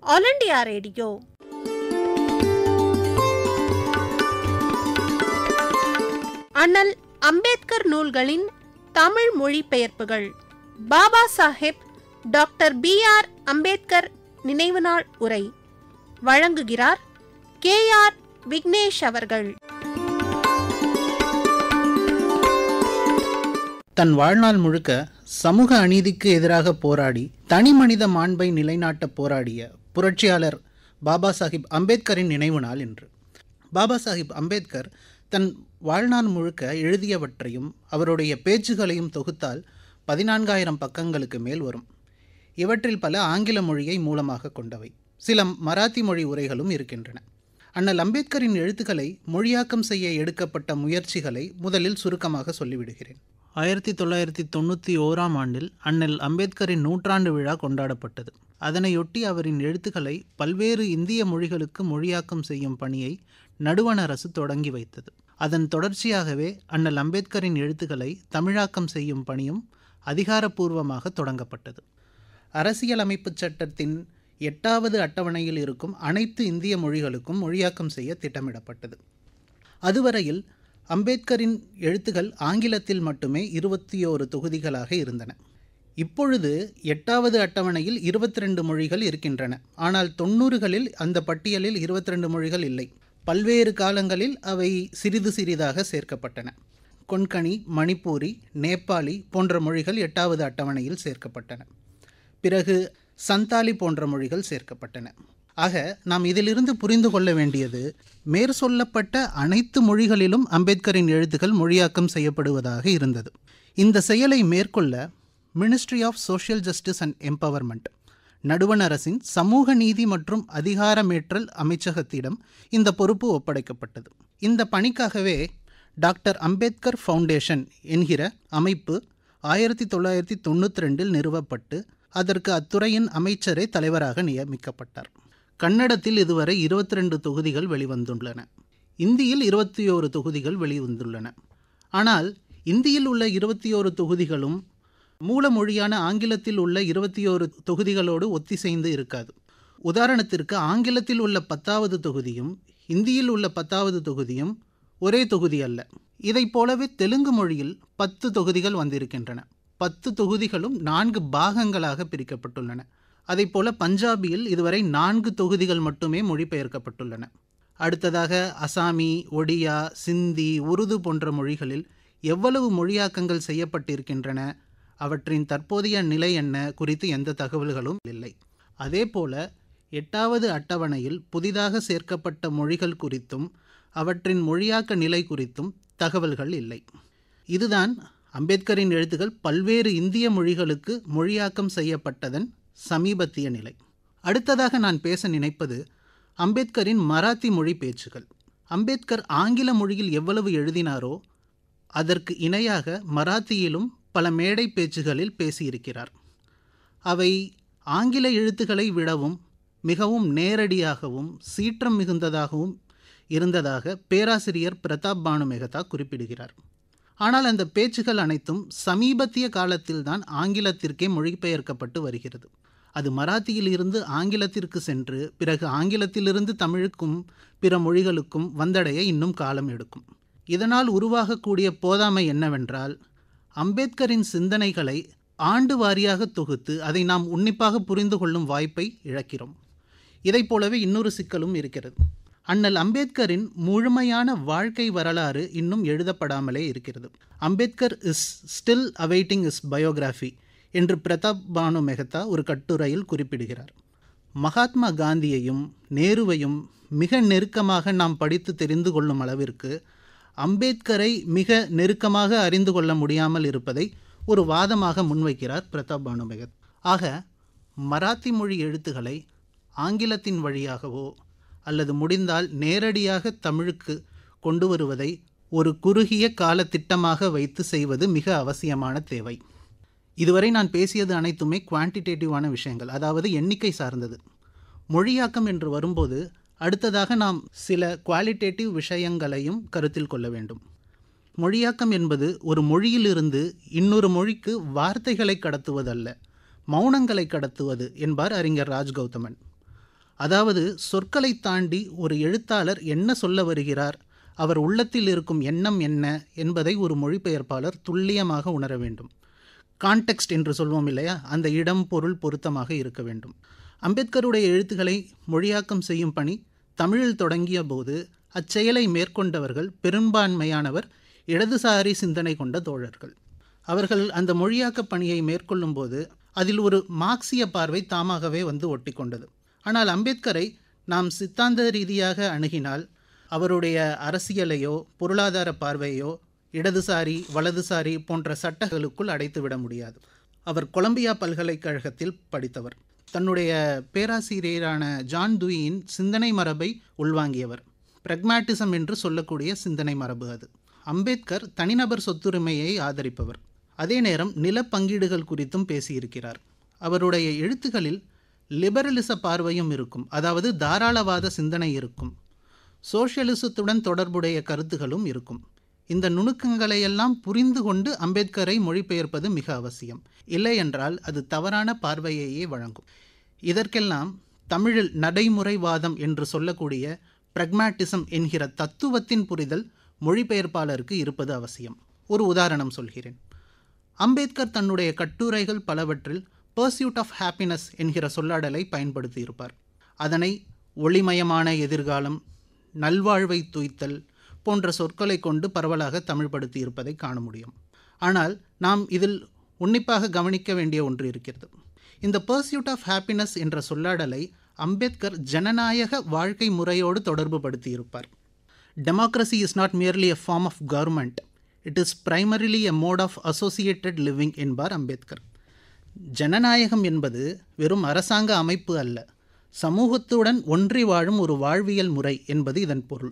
all India radio அண்ணல் அம்பேத்கர் நூல்களின் தமிழ் மொழிபெயர்ப்புகள் Baba Saheb doctor B R Ambedkar நினைவு நாள் உரை வழங்குகிறார் கே ஆர் விக்னேஷ் அவர்கள் தன் வாழ்நாள் முழுக்க சமூக அநீதிக்கு எதிராக போராடி தனி மனித மாண்பை நிலைநாட்ட போராடிய புரட்சியாளர் பாபா சாஹிப் அம்பேத்கரின் நினைவு நாள் இன்று பாபா சாஹிப் அம்பேத்கர் தன் வாழ்நாள் முழுக்க எழுதியவற்றையும் அவருடைய பேச்சுகளையும் தொகுத்தால் பதினான்காயிரம் பக்கங்களுக்கு மேல் வரும் இவற்றில் பல ஆங்கில மொழியை மூலமாக கொண்டவை சில மராத்தி மொழி உரைகளும் இருக்கின்றன அண்ணல் அம்பேத்கரின் எழுத்துக்களை மொழியாக்கம் செய்ய எடுக்கப்பட்ட முயற்சிகளை முதலில் சுருக்கமாக சொல்லிவிடுகிறேன் ஆயிரத்தி தொள்ளாயிரத்தி தொண்ணூற்றி ஓராம் ஆண்டில் அண்ணல் அம்பேத்கரின் நூற்றாண்டு விழா கொண்டாடப்பட்டது அதனையொட்டி அவரின் எழுத்துக்களை பல்வேறு இந்திய மொழிகளுக்கு மொழியாக்கம் செய்யும் பணியை நடுவண் அரசு தொடங்கி வைத்தது அதன் தொடர்ச்சியாகவே அண்ணல் அம்பேத்கரின் எழுத்துக்களை தமிழாக்கம் செய்யும் பணியும் அதிகாரப்பூர்வமாக தொடங்கப்பட்டது அரசியலமைப்புச் சட்டத்தின் எட்டாவது அட்டவணையில் இருக்கும் அனைத்து இந்திய மொழிகளுக்கும் மொழியாக்கம் செய்ய திட்டமிடப்பட்டது அதுவரையில் அம்பேத்கரின் எழுத்துகள் ஆங்கிலத்தில் மட்டுமே இருபத்தி ஓரு தொகுதிகளாக இருந்தன இப்பொழுது எட்டாவது அட்டவணையில் இருபத்தி ரெண்டு மொழிகள் இருக்கின்றன ஆனால் தொண்ணூறுகளில் அந்த பட்டியலில் இருபத்தி ரெண்டு மொழிகள் இல்லை பல்வேறு காலங்களில் அவை சிறிது சிறிதாக சேர்க்கப்பட்டன கொன்கனி மணிப்பூரி நேபாளி போன்ற மொழிகள் எட்டாவது அட்டவணையில் சேர்க்கப்பட்டன பிறகு சந்தாலி போன்ற மொழிகள் சேர்க்கப்பட்டன ஆக நாம் இதிலிருந்து புரிந்து கொள்ள வேண்டியது மேற் சொல்லப்பட்ட அனைத்து மொழிகளிலும் அம்பேத்கரின் எழுத்துக்கள் மொழியாக்கம் செய்யப்படுவதாக இருந்தது இந்த செயலை மேற்கொள்ள ministry of social justice and empowerment நடுவண் அரசின் சமூக நீதி மற்றும் அதிகாரமேற்றல் அமைச்சகத்திடம் இந்த பொறுப்பு ஒப்படைக்கப்பட்டது இந்த பணிக்காகவே டாக்டர் அம்பேத்கர் ஃபவுண்டேஷன் என்கிற அமைப்பு ஆயிரத்தி தொள்ளாயிரத்தி தொண்ணூற்றி ரெண்டில் நிறுவப்பட்டு அதற்கு அத்துறையின் அமைச்சரே தலைவராக நியமிக்கப்பட்டார் கன்னடத்தில் இதுவரை இருபத்தி ரெண்டு தொகுதிகள் வெளிவந்துள்ளன இந்தியில் இருபத்தி ஓரு தொகுதிகள் வெளிவந்துள்ளன ஆனால் இந்தியில் உள்ள இருபத்தி ஓரு தொகுதிகளும் மூல மொழியான ஆங்கிலத்தில் உள்ள இருபத்தி ஓரு தொகுதிகளோடு ஒத்திசைந்து இருக்காது உதாரணத்திற்கு ஆங்கிலத்தில் உள்ள பத்தாவது தொகுதியும் இந்தியில் உள்ள பத்தாவது தொகுதியும் ஒரே தொகுதி அல்ல இதைப் போலவே தெலுங்கு மொழியில் பத்து தொகுதிகள் வந்திருக்கின்றன பத்து தொகுதிகளும் நான்கு பாகங்களாக பிரிக்கப்பட்டுள்ளன அதைப்போல பஞ்சாபியில் இதுவரை நான்கு தொகுதிகள் மட்டுமே மொழிபெயர்க்கப்பட்டுள்ளன அடுத்ததாக அசாமி ஒடியா சிந்தி உருது போன்ற மொழிகளில் எவ்வளவு மொழியாக்கங்கள் செய்யப்பட்டிருக்கின்றன அவற்றின் தற்போதைய நிலை என்ன குறித்து எந்த தகவல்களும் இல்லை அதேபோல எட்டாவது அட்டவணையில் புதிதாக சேர்க்கப்பட்ட மொழிகள் குறித்தும் அவற்றின் மொழியாக்க நிலை குறித்தும் தகவல்கள் இல்லை இதுதான் அம்பேத்கரின் எழுத்துக்கள் பல்வேறு இந்திய மொழிகளுக்கு மொழியாக்கம் செய்யப்பட்டதன் சமீபத்திய நிலை அடுத்ததாக நான் பேச நினைப்பது அம்பேத்கரின் மராத்தி மொழி பேச்சுகள் அம்பேத்கர் ஆங்கில மொழியில் எவ்வளவு எழுதினாரோ அதற்கு இணையாக மராத்தியிலும் பல மேடை பேச்சுகளில் பேசியிருக்கிறார் அவை ஆங்கில எழுத்துக்களை விடவும் மிகவும் நேரடியாகவும் சீற்றம் மிகுந்ததாகவும் இருந்ததாக பேராசிரியர் பிரதாப் பானு மெகதா குறிப்பிடுகிறார் ஆனால் அந்த பேச்சுகள் அனைத்தும் சமீபத்திய காலத்தில்தான் ஆங்கிலத்திற்கே மொழிபெயர்க்கப்பட்டு வருகிறது அது மராத்தியில் இருந்து ஆங்கிலத்திற்கு சென்று பிறகு ஆங்கிலத்திலிருந்து தமிழுக்கும் பிற மொழிகளுக்கும் வந்தடைய இன்னும் காலம் எடுக்கும் இதனால் உருவாகக்கூடிய போதாமை என்னவென்றால் அம்பேத்கரின் சிந்தனைகளை ஆண்டு வாரியாக தொகுத்து அதை நாம் உன்னிப்பாக புரிந்து கொள்ளும் வாய்ப்பை இழக்கிறோம் இதைப் போலவே இன்னொரு சிக்கலும் இருக்கிறது அண்ணல் அம்பேத்கரின் முழுமையான வாழ்க்கை வரலாறு இன்னும் எழுதப்படாமலே இருக்கிறது Ambedkar is still awaiting is biography என்று பிரதாப் பானு மெஹ்தா ஒரு கட்டுரையில் குறிப்பிடுகிறார் மகாத்மா காந்தியையும் நேருவையும் மிக நெருக்கமாக நாம் படித்து தெரிந்து கொள்ளும் அளவிற்கு அம்பேத்கரை மிக நெருக்கமாக அறிந்து கொள்ள முடியாமல் இருப்பதை ஒரு வாதமாக முன்வைக்கிறார் பிரதாப் பானு மெஹத் ஆக மராத்தி மொழி எழுத்துக்களை ஆங்கிலத்தின் வழியாகவோ அல்லது முடிந்தால் நேரடியாக தமிழுக்கு கொண்டு வருவதை ஒரு குறுகிய கால திட்டமாக வைத்து செய்வது மிக அவசியமான தேவை இதுவரை நான் பேசியது அனைத்துமே குவான்டிடேட்டிவான விஷயங்கள் அதாவது எண்ணிக்கை சார்ந்தது மொழியாக்கம் என்று வரும்போது அடுத்ததாக நாம் சில குவாலிட்டேட்டிவ் விஷயங்களையும் கருத்தில் கொள்ள வேண்டும் மொழியாக்கம் என்பது ஒரு மொழியிலிருந்து இன்னொரு மொழிக்கு வார்த்தைகளை கடத்துவதல்ல மௌனங்களை கடத்துவது என்பார் அறிஞர் ராஜ் கௌதமன் அதாவது சொற்களை தாண்டி ஒரு எழுத்தாளர் என்ன சொல்ல வருகிறார் அவர் உள்ளத்தில் இருக்கும் எண்ணம் என்ன என்பதை ஒரு மொழிபெயர்ப்பாளர் துல்லியமாக உணர வேண்டும் கான்டெக்ஸ்ட் என்று சொல்வோம் இல்லையா அந்த இடம் பொருள் பொருத்தமாக இருக்க வேண்டும் அம்பேத்கருடைய எழுத்துக்களை மொழியாக்கம் செய்யும் பணி தமிழில் தொடங்கிய போது அச்செயலை மேற்கொண்டவர்கள் பெரும்பான்மையானவர் இடதுசாரி சிந்தனை கொண்ட தோழர்கள் அவர்கள் அந்த மொழியாக்க பணியை மேற்கொள்ளும் போது அதில் ஒரு மார்க்சிய பார்வை தாமாகவே வந்து ஒட்டி கொண்டது ஆனால் அம்பேத்கரை நாம் சித்தாந்த ரீதியாக அணுகினால் அவருடைய அரசியலையோ பொருளாதார பார்வையோ இடதுசாரி வலதுசாரி போன்ற சட்டங்களுக்குள் அடைத்துவிட முடியாது அவர் கொலம்பியா பல்கலைக்கழகத்தில் படித்தவர் தன்னுடைய பேராசிரியரான ஜான் துயின் சிந்தனை மரபை உள்வாங்கியவர் பிரக்மாட்டிசம் என்று சொல்லக்கூடிய சிந்தனை மரபு அது அம்பேத்கர் தனிநபர் சொத்துரிமையை ஆதரிப்பவர் அதே நேரம் நில பங்கீடுகள் குறித்தும் பேசியிருக்கிறார் அவருடைய எழுத்துகளில் லிபரலிச பார்வையும் இருக்கும் அதாவது தாராளவாத சிந்தனை இருக்கும் சோஷியலிசத்துடன் தொடர்புடைய கருத்துகளும் இருக்கும் இந்த நுணுக்கங்களையெல்லாம் புரிந்து கொண்டு அம்பேத்கரை மொழிபெயர்ப்பது மிக அவசியம் இல்லை என்றால் அது தவறான பார்வையையே வழங்கும் இதற்கெல்லாம் தமிழில் நடைமுறைவாதம் என்று சொல்லக்கூடிய பிரக்மாட்டிசம் என்கிற தத்துவத்தின் புரிதல் மொழிபெயர்ப்பாளருக்கு இருப்பது அவசியம் ஒரு உதாரணம் சொல்கிறேன் அம்பேத்கர் தன்னுடைய கட்டுரைகள் பலவற்றில் பர்சியூட் ஆஃப் ஹாப்பினஸ் என்கிற சொல்லாடலை பயன்படுத்தியிருப்பார் அதனை ஒளிமயமான எதிர்காலம் நல்வாழ்வை துய்த்தல் போன்ற சொற்களை கொண்டு பரவலாக தமிழ்படுத்தி இருப்பதை காண முடியும் ஆனால் நாம் இதில் உன்னிப்பாக கவனிக்க வேண்டிய ஒன்று இருக்கிறது இந்த பர்சியூட் ஆஃப் ஹாப்பினஸ் என்ற சொல்லாடலை அம்பேத்கர் ஜனநாயக வாழ்க்கை முறையோடு தொடர்பு படுத்தியிருப்பார் democracy is not merely a form of government it is primarily a mode of associated living என்பார் அம்பேத்கர் ஜனநாயகம் என்பது வெறும் அரசாங்க அமைப்பு அல்ல சமூகத்துடன் ஒன்றி வாழும் ஒரு வாழ்வியல் முறை என்பது இதன் பொருள்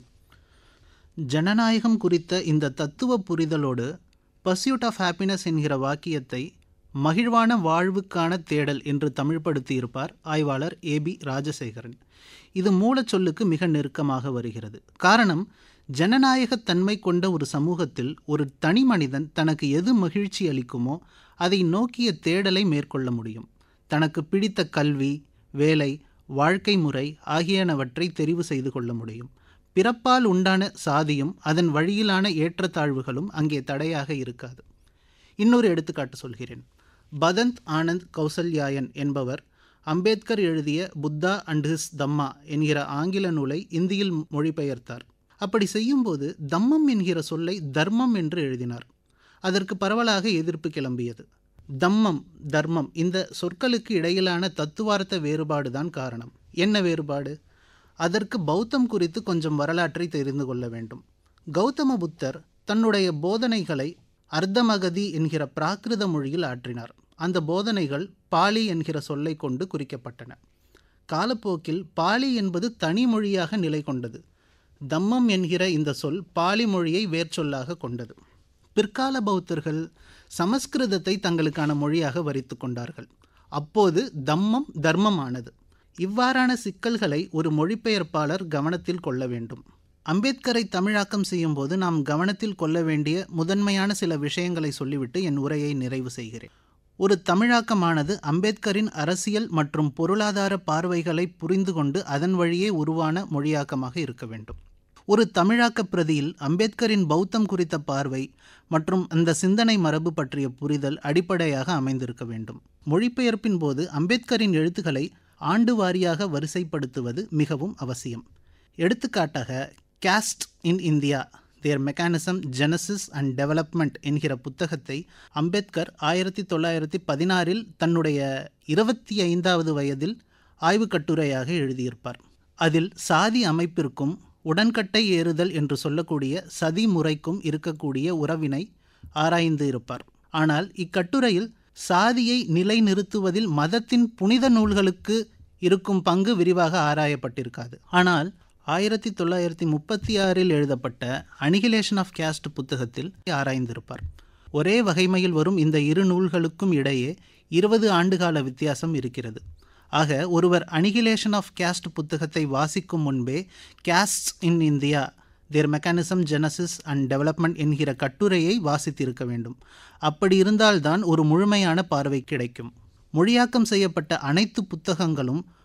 ஜனநாயகம் குறித்த இந்த தத்துவ புரிதலோடு பர்சியூட் ஆஃப் ஹாப்பினஸ் என்கிற வாக்கியத்தை மகிழ்வான வாழ்வுக்கான தேடல் என்று தமிழ்படுத்தியிருப்பார் ஆய்வாளர் ஏபி ராஜசேகரன் இது மூலச்சொல்லுக்கு மிக நெருக்கமாக வருகிறது காரணம் ஜனநாயகத்தன்மை கொண்ட ஒரு சமூகத்தில் ஒரு தனி மனிதன் தனக்கு எது மகிழ்ச்சி அளிக்குமோ அதை நோக்கிய தேடலை மேற்கொள்ள முடியும் தனக்கு பிடித்த கல்வி வேலை வாழ்க்கை முறை ஆகியனவற்றை தெரிவு செய்து கொள்ள முடியும் பிறப்பால் உண்டான சாதியும் அதன் வழியிலான ஏற்றத்தாழ்வுகளும் அங்கே தடையாக இருக்காது இன்னொரு எடுத்துக்காட்டு சொல்கிறேன் பதந்த் ஆனந்த் கௌசல்யாயன் என்பவர் அம்பேத்கர் எழுதிய புத்தா அண்ட் ஹிஸ் தம்மா என்கிற ஆங்கில நூலை இந்தியில் மொழிபெயர்த்தார் அப்படி செய்யும்போது தம்மம் என்கிற சொல்லை தர்மம் என்று எழுதினார் அதற்கு பரவலாக எதிர்ப்பு கிளம்பியது தம்மம் தர்மம் இந்த சொற்களுக்கு இடையிலான தத்துவார்த்த வேறுபாடுதான் காரணம் என்ன வேறுபாடு அதற்கு பௌத்தம் குறித்து கொஞ்சம் வரலாற்றை தெரிந்து கொள்ள வேண்டும் கௌதம புத்தர் தன்னுடைய போதனைகளை அர்த்தமகதி என்கிற பிராகிருத மொழியில் ஆற்றினார் அந்த போதனைகள் பாலி என்கிற சொல்லை கொண்டு குறிக்கப்பட்டன காலப்போக்கில் பாலி என்பது தனி மொழியாக நிலை கொண்டது தம்மம் என்கிற இந்த சொல் பாலி மொழியை வேர்ச்சொல்லாக கொண்டது பிற்கால பௌத்தர்கள் சமஸ்கிருதத்தை தங்களுக்கான மொழியாக வரித்து கொண்டார்கள் அப்போது தம்மம் தர்மமானது இவ்வாறான சிக்கல்களை ஒரு மொழிபெயர்ப்பாளர் கவனத்தில் கொள்ள வேண்டும் அம்பேத்கரை தமிழாக்கம் செய்யும்போது நாம் கவனத்தில் கொள்ள வேண்டிய முதன்மையான சில விஷயங்களை சொல்லிவிட்டு என் உரையை நிறைவு செய்கிறேன் ஒரு தமிழாக்கமானது அம்பேத்கரின் அரசியல் மற்றும் பொருளாதார பார்வைகளை புரிந்து கொண்டு அதன் வழியே உருவான மொழியாக்கமாக இருக்க வேண்டும் ஒரு தமிழாக்க பிரதியில் அம்பேத்கரின் பௌத்தம் குறித்த பார்வை மற்றும் அந்த சிந்தனை மரபு பற்றிய புரிதல் அடிப்படையாக அமைந்திருக்க வேண்டும் மொழிபெயர்ப்பின் போது அம்பேத்கரின் எழுத்துக்களை ஆண்டு வாரியாக வரிசைப்படுத்துவது மிகவும் அவசியம் எடுத்துக்காட்டாக caste in India their mechanism genesis and development என்கிற புத்தகத்தை அம்பேத்கர் ஆயிரத்தி தொள்ளாயிரத்தி பதினாறில் தன்னுடைய இருபத்தி ஐந்தாவது வயதில் ஆய்வுக் கட்டுரையாக எழுதியிருப்பார் அதில் சாதி அமைப்பிற்கும் உடன்கட்டை ஏறுதல் என்று சொல்லக்கூடிய சதி முறைக்கும் இருக்கக்கூடிய உறவினை ஆராய்ந்து இருப்பார் ஆனால் இக்கட்டுரையில் சாதியை நிலைநிறுத்துவதில் மதத்தின் புனித நூல்களுக்கு இருக்கும் பங்கு விரிவாக ஆராயப்பட்டிருக்காது ஆனால் ஆயிரத்தி தொள்ளாயிரத்தி முப்பத்தி ஆறில் எழுதப்பட்ட அனிகிலேஷன் ஆஃப் கேஸ்ட் புத்தகத்தில் ஆராய்ந்திருப்பார் ஒரே வகைமையில் வரும் இந்த இரு நூல்களுக்கும் இடையே இருபது ஆண்டுகால வித்தியாசம் இருக்கிறது ஆக ஒருவர் அனிகிலேஷன் ஆஃப் கேஸ்ட் புத்தகத்தை வாசிக்கும் முன்பே caste in India their mechanism genesis and development என்கிற கட்டுரையை வாசித்திருக்க வேண்டும் அப்படி இருந்தால்தான் ஒரு முழுமையான பார்வை கிடைக்கும் மொழியாக்கம் செய்யப்பட்ட அனைத்து புத்தகங்களும்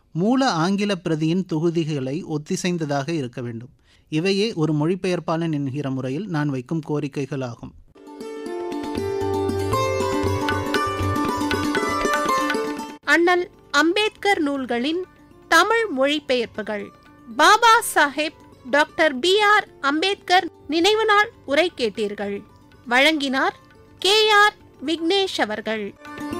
மூல ஆங்கில பிரதியின் தொகுதிகளை ஒத்திசைந்ததாக இருக்க வேண்டும் இவையே ஒரு மொழிபெயர்ப்பாளன் என்கிற முறையில் நான் வைக்கும் கோரிக்கைகள் ஆகும் அண்ணல் அம்பேத்கர் நூல்களின் தமிழ் மொழிபெயர்ப்புகள் Baba Saheb doctor B R Ambedkar நினைவு நாள் உரை கேட்டீர்கள் வழங்கினார் கே ஆர் விக்னேஷ் அவர்கள்